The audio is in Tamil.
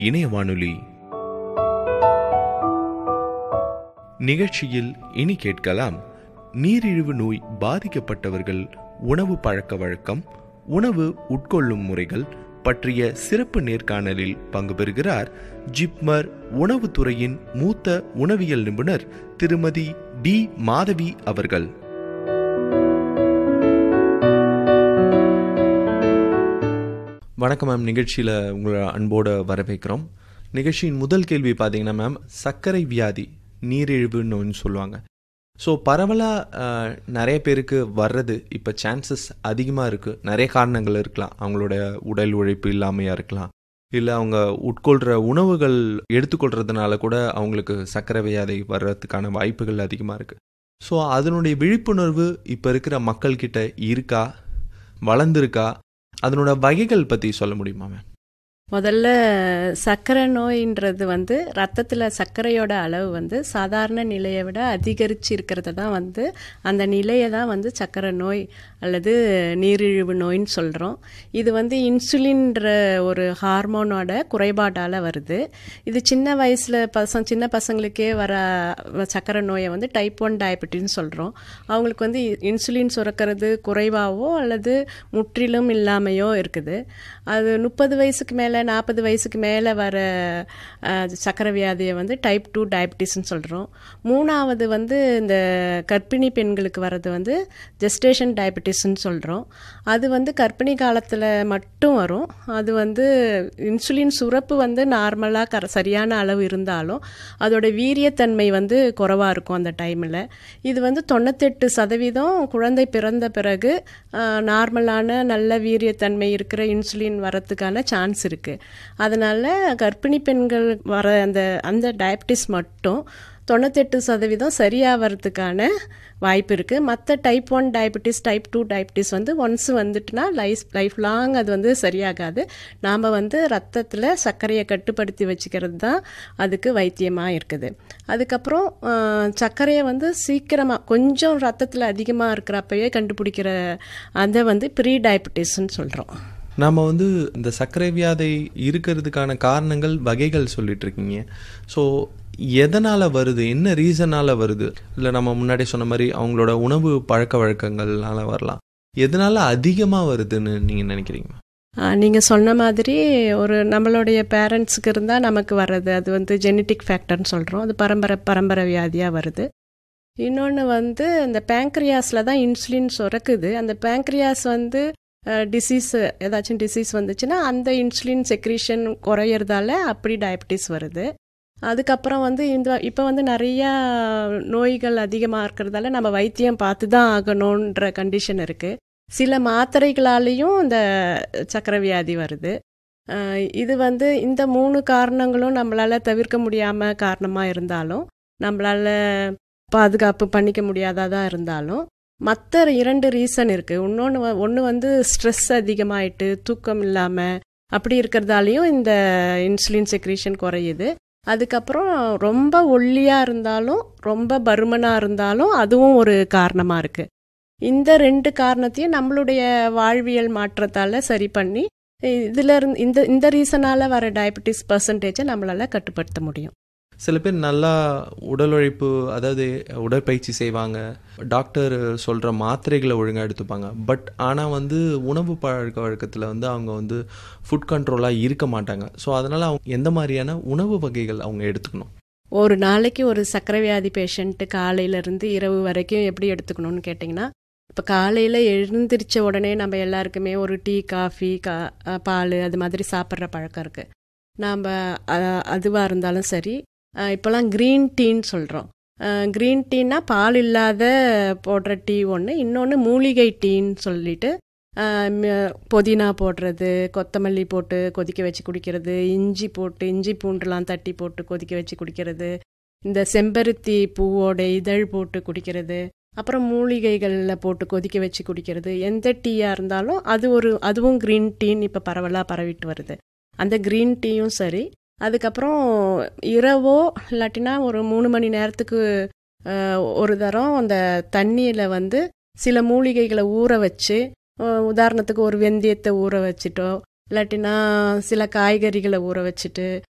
இணைய வானொலி நிகழ்ச்சியில் இனி கேட்கலாம் நீரிழிவு நோய் பாதிக்கப்பட்டவர்கள் உணவு பழக்க வழக்கம் உணவு உட்கொள்ளும் முறைகள் பற்றிய சிறப்பு நேர்காணலில் பங்கு பெறுகிறார் ஜிப்மர் உணவுத்துறையின் மூத்த உணவியல் நிபுணர் திருமதி டி மாதவி அவர்கள் வணக்கம் மேம் நிகழ்ச்சியில் உங்களை அன்போடு வரவேற்கிறோம் நிகழ்ச்சியின் முதல் கேள்வி பார்த்தீங்கன்னா மேம் சர்க்கரை வியாதி நீரிழிவு நோய்னு சொல்லுவாங்க ஸோ பரவலாக நிறைய பேருக்கு வர்றது இப்போ சான்சஸ் அதிகமாக இருக்குது நிறைய காரணங்கள் இருக்கலாம் அவங்களோட உடல் உழைப்பு இல்லாமையாக இருக்கலாம் இல்லை அவங்க உட்கொள்கிற உணவுகள் எடுத்துக்கொள்கிறதுனால கூட அவங்களுக்கு சர்க்கரை வியாதி வர்றதுக்கான வாய்ப்புகள் அதிகமாக இருக்குது ஸோ அதனுடைய விழிப்புணர்வு இப்போ இருக்கிற மக்கள்கிட்ட இருக்கா வளர்ந்துருக்கா அதனோட வகைகள் பற்றி சொல்ல முடியுமா மேம் முதல்ல சர்க்கரை நோயின்றது வந்து ரத்தத்தில் சர்க்கரையோட அளவு வந்து சாதாரண நிலையை விட அதிகரித்து இருக்கிறது தான் வந்து அந்த நிலையை தான் வந்து சர்க்கரை நோய் அல்லது நீரிழிவு நோயின்னு சொல்கிறோம் இது வந்து இன்சுலின்ற ஒரு ஹார்மோனோட குறைபாட்டால் வருது இது சின்ன வயசில் பசங்க சின்ன பசங்களுக்கே வர சர்க்கரை நோயை வந்து டைப் ஒன் டயபெட்டின்னு சொல்கிறோம் அவங்களுக்கு வந்து இன்சுலின் சுரக்கிறது குறைவாகவோ அல்லது முற்றிலும் இல்லாமையோ இருக்குது அது முப்பது வயசுக்கு மேலே நாற்பது வயசுக்கு மேலே வர சக்கரை வியாதியை வந்து டைப் டூ டயபிட்டிஸ்ன்னு சொல்கிறோம் மூணாவது வந்து இந்த கர்ப்பிணி பெண்களுக்கு வர்றது வந்து ஜெஸ்டேஷன் டயபிட்டிஸ்ன்னு சொல்கிறோம் அது வந்து கர்ப்பிணி காலத்தில் மட்டும் வரும் அது வந்து இன்சுலின் சுரப்பு வந்து நார்மலாக கர சரியான அளவு இருந்தாலும் அதோட வீரியத்தன்மை வந்து குறவாக இருக்கும் அந்த டைமில் இது வந்து தொண்ணூத்தெட்டு சதவீதம் குழந்தை பிறந்த பிறகு நார்மலான நல்ல வீரியத்தன்மை இருக்கிற இன்சுலின் வரத்துக்கான சான்ஸ் இருக்குது அதனால் கர்ப்பிணி பெண்கள் வர அந்த அந்த டயபிட்டிஸ் மட்டும் தொண்ணூத்தெட்டு சதவீதம் சரியாகிறதுக்கான வாய்ப்பு இருக்குது மற்ற type one diabetes type two diabetes வந்து ஒன்ஸ் வந்துட்டுனா லைஃப் லைஃப் லாங் அது வந்து சரியாகாது நாம் வந்து ரத்தத்தில் சர்க்கரையை கட்டுப்படுத்தி வச்சுக்கிறது தான் அதுக்கு வைத்தியமாக இருக்குது அதுக்கப்புறம் சர்க்கரையை வந்து சீக்கிரமாக கொஞ்சம் ரத்தத்தில் அதிகமாக இருக்கிறப்பவே கண்டுபிடிக்கிற அதை வந்து ப்ரீ டயபிட்டிஸ்ன்னு சொல்கிறோம் நாம் வந்து இந்த சர்க்கரை வியாதை இருக்கிறதுக்கான காரணங்கள் வகைகள் சொல்லிட்டு இருக்கீங்க ஸோ எதனால் வருது என்ன ரீசனால் வருது இல்லை நம்ம முன்னாடி சொன்ன மாதிரி அவங்களோட உணவு பழக்க வழக்கங்கள்னால வரலாம் எதனால் அதிகமாக வருதுன்னு நீங்கள் நினைக்கிறீங்க நீங்கள் சொன்ன மாதிரி ஒரு நம்மளுடைய பேரண்ட்ஸுக்கு இருந்தால் நமக்கு வர்றது அது வந்து ஜெனட்டிக் ஃபேக்டர்னு சொல்கிறோம் அது பரம்பரை பரம்பரை வியாதியாக வருது இன்னொன்று வந்து இந்த பேங்க்ரியாஸில் தான் இன்சுலின் சுரக்குது அந்த பேங்க்ரியாஸ் வந்து டிசீஸ் ஏதாச்சும் டிசீஸ் வந்துச்சுன்னா அந்த இன்சுலின் செக்ரீஷன் குறையிறதால அப்படி டயபிட்டிஸ் வருது அதுக்கப்புறம் வந்து இந்த இப்போ வந்து நிறையா நோய்கள் அதிகமாக இருக்கிறதால நம்ம வைத்தியம் பார்த்து தான் ஆகணுன்ற கண்டிஷன் இருக்குது சில மாத்திரைகளாலேயும் இந்த சக்கரை வியாதி வருது இது வந்து இந்த மூணு காரணங்களும் நம்மளால் தவிர்க்க முடியாமல் காரணமாக இருந்தாலும் நம்மளால் பாதுகாப்பு பண்ணிக்க முடியாததாக இருந்தாலும் மற்ற இரண்டு ரீசன் இருக்குது இன்னொன்று ஒன்று வந்து ஸ்ட்ரெஸ் அதிகமாயிட்டு தூக்கம் இல்லாமல் அப்படி இருக்கிறதாலையும் இந்த இன்சுலின் செக்ரீஷன் குறையுது அதுக்கப்புறம் ரொம்ப ஒல்லியாக இருந்தாலும் ரொம்ப பருமனாக இருந்தாலும் அதுவும் ஒரு காரணமாக இருக்குது இந்த ரெண்டு காரணத்தையும் நம்மளுடைய வாழ்வியல் மாற்றத்தால் சரி பண்ணி இதில் இருந்து இந்த இந்த ரீசனால் வர டயபெட்டிஸ் பர்சன்டேஜை நம்மளால் கட்டுப்படுத்த முடியும் சில பேர் நல்லா உடல் உழைப்பு அதாவது உடற்பயிற்சி செய்வாங்க டாக்டர் சொல்கிற மாத்திரைகளை ஒழுங்காக எடுத்துப்பாங்க பட் ஆனால் வந்து உணவு பழக்க வழக்கத்தில் வந்து அவங்க வந்து ஃபுட் கண்ட்ரோலாக இருக்க மாட்டாங்க ஸோ அதனால் அவங்க எந்த மாதிரியான உணவு வகைகள் அவங்க எடுத்துக்கணும் ஒரு நாளைக்கு ஒரு சர்க்கரை வியாதி பேஷண்ட்டு காலையிலேருந்து இரவு வரைக்கும் எப்படி எடுத்துக்கணும்னு கேட்டிங்கன்னா இப்போ காலையில் எழுந்திரிச்ச உடனே நம்ம எல்லாருக்குமே ஒரு டீ காஃபி கா பால் அது மாதிரி சாப்பிட்ற பழக்கம் இருக்குது நாம் அதுவாக இருந்தாலும் சரி இப்போலாம் க்ரீன் டீன்னு சொல்கிறோம் க்ரீன் டீனா பால் இல்லாத போடுற டீ ஒன்று இன்னொன்று மூலிகை டீன்னு சொல்லிட்டு புதினா போடுறது கொத்தமல்லி போட்டு கொதிக்க வச்சு குடிக்கிறது இஞ்சி போட்டு இஞ்சி பூண்டுலாம் தட்டி போட்டு கொதிக்க வச்சு குடிக்கிறது இந்த செம்பருத்தி பூவோட இதழ் போட்டு குடிக்கிறது அப்புறம் மூலிகைகளில் போட்டு கொதிக்க வச்சு குடிக்கிறது எந்த டீயாக இருந்தாலும் அது ஒரு அதுவும் க்ரீன் டீன்னு இப்போ பரவலாக பரவிட்டு வருது அந்த க்ரீன் டீயும் சரி அதுக்கப்புறம் இரவோ இல்லாட்டினா ஒரு மூணு மணி நேரத்துக்கு ஒரு தரம் அந்த தண்ணியில் வந்து சில மூலிகைகளை ஊற வச்சு உதாரணத்துக்கு ஒரு வெந்தயத்தை ஊற வச்சுட்டோ இல்லாட்டினா சில காய்கறிகளை ஊற வச்சுட்டு